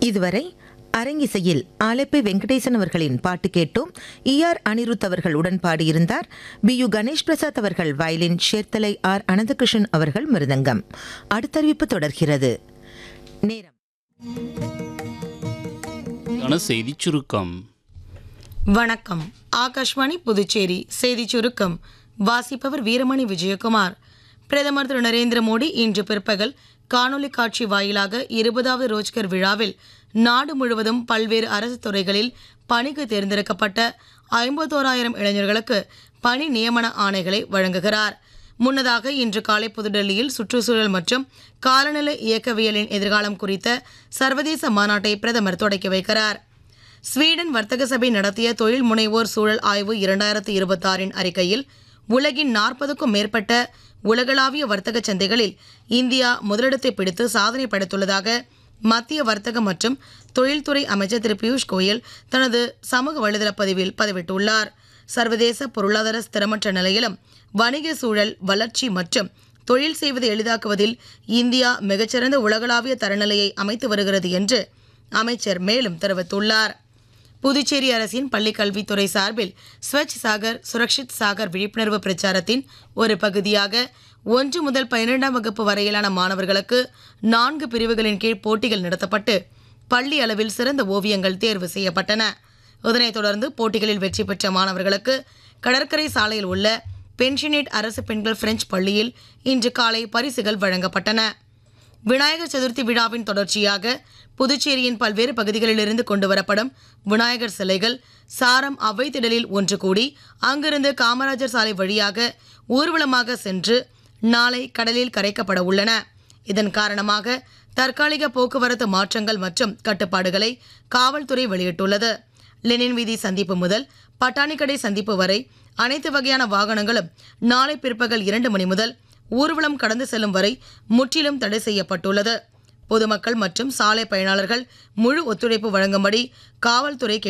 இதுவரை அரங்கிசையில் ஆலப்பை வெங்கடேசன் அவர்களின் பாட்டு கேட்டோம் இஆர் அனிருத் அவர்கள் உடன் பாடியிருந்தார் பி யு கணேஷ் பிரசாத் அவர்கள் வயலின் ஷேர்த்தலை ஆர் அனந்தகிருஷ்ணன் அவர்கள் மிருதங்கம் அடுத்தறிவிப்பு தொடர்கிறது நேரம் க்கான செய்திச் சுருக்கம் வணக்கம் ஆகாஷ்வாணி புதுச்சேரி செய்தி சுருக்கம் வாசிப்பவர் வீரமணி விஜயகுமார் பிரதமர் திரு நரேந்திர மோடி இன்று பிற்பகல் காணொலி காட்சி வாயிலாக இருபதாவது ரோஜ்கர் விழாவில் நாடு முழுவதும் பல்வேறு அரசு துறைகளில் பணிக்கு தேர்ந்தெடுக்கப்பட்ட ஐம்பத்தோராயிரம் இளைஞர்களுக்கு பணி நியமன ஆணைகளை வழங்குகிறார் முன்னதாக இன்று காலை புதுடெல்லியில் சுற்றுச்சூழல் மற்றும் காலநிலை இயக்கவியலின் எதிர்காலம் குறித்த சர்வதேச மாநாட்டை பிரதமர் தொடக்கி வைக்கிறார் ஸ்வீடன் வர்த்தக சபை நடத்திய தொழில் முனைவோர் சூழல் ஆய்வு இரண்டாயிரத்து இருபத்தாறின் அறிக்கையில் உலகின் நாற்பதுக்கும் மேற்பட்ட உலகளாவிய வர்த்தக சந்தைகளில் இந்தியா முதலிடத்தை பிடித்து சாதனை படைத்துள்ளதாக மத்திய வர்த்தக மற்றும் தொழில்துறை அமைச்சர் திரு பியூஷ் கோயல் தனது சமூக வலைதள பதிவில் பதிவிட்டுள்ளார் சர்வதேச பொருளாதார ஸ்திரமற்ற நிலையிலும் வணிக சூழல் வளர்ச்சி மற்றும் தொழில் செய்வதை எளிதாக்குவதில் இந்தியா மிகச்சிறந்த உலகளாவிய தரநிலையை அமைத்து வருகிறது என்று அமைச்சர் மேலும் தெரிவித்துள்ளார் புதுச்சேரி அரசின் பள்ளிக் கல்வித்துறை சார்பில் ஸ்வச் சாகர் சுரக்ஷித் சாகர் விழிப்புணர்வு பிரச்சாரத்தின் ஒரு பகுதியாக ஒன்று முதல் பன்னிரெண்டாம் வகுப்பு வரையிலான மாணவர்களுக்கு நான்கு பிரிவுகளின் கீழ் போட்டிகள் நடத்தப்பட்டு பள்ளி அளவில் சிறந்த ஓவியங்கள் தேர்வு செய்யப்பட்டன இதனைத் தொடர்ந்து போட்டிகளில் வெற்றி பெற்ற மாணவர்களுக்கு கடற்கரை சாலையில் உள்ள பென்ஷனேட் அரசு பெண்கள் பிரெஞ்சு பள்ளியில் இன்று காலை பரிசுகள் வழங்கப்பட்டன விநாயகர் சதுர்த்தி விழாவின் தொடர்ச்சியாக புதுச்சேரியின் பல்வேறு பகுதிகளிலிருந்து கொண்டுவரப்படும் விநாயகர் சிலைகள் சாரம் அவ்வை திடலில் ஒன்று கூடி அங்கிருந்து காமராஜர் சாலை வழியாக ஊர்வலமாக சென்று நாளை கடலில் கரைக்கப்பட உள்ளன இதன் காரணமாக தற்காலிக போக்குவரத்து மாற்றங்கள் மற்றும் கட்டுப்பாடுகளை காவல்துறை வெளியிட்டுள்ளது லெனின் வீதி சந்திப்பு முதல் பட்டாணிக்கடை சந்திப்பு வரை அனைத்து வகையான வாகனங்களும் நாளை பிற்பகல் இரண்டு மணி முதல் ஊர்வலம் கடந்து செல்லும் வரை முற்றிலும் தடை செய்யப்பட்டுள்ளது பொதுமக்கள் மற்றும் சாலை பயணாளர்கள் முழு ஒத்துழைப்பு வழங்கும்படி காவல்துறை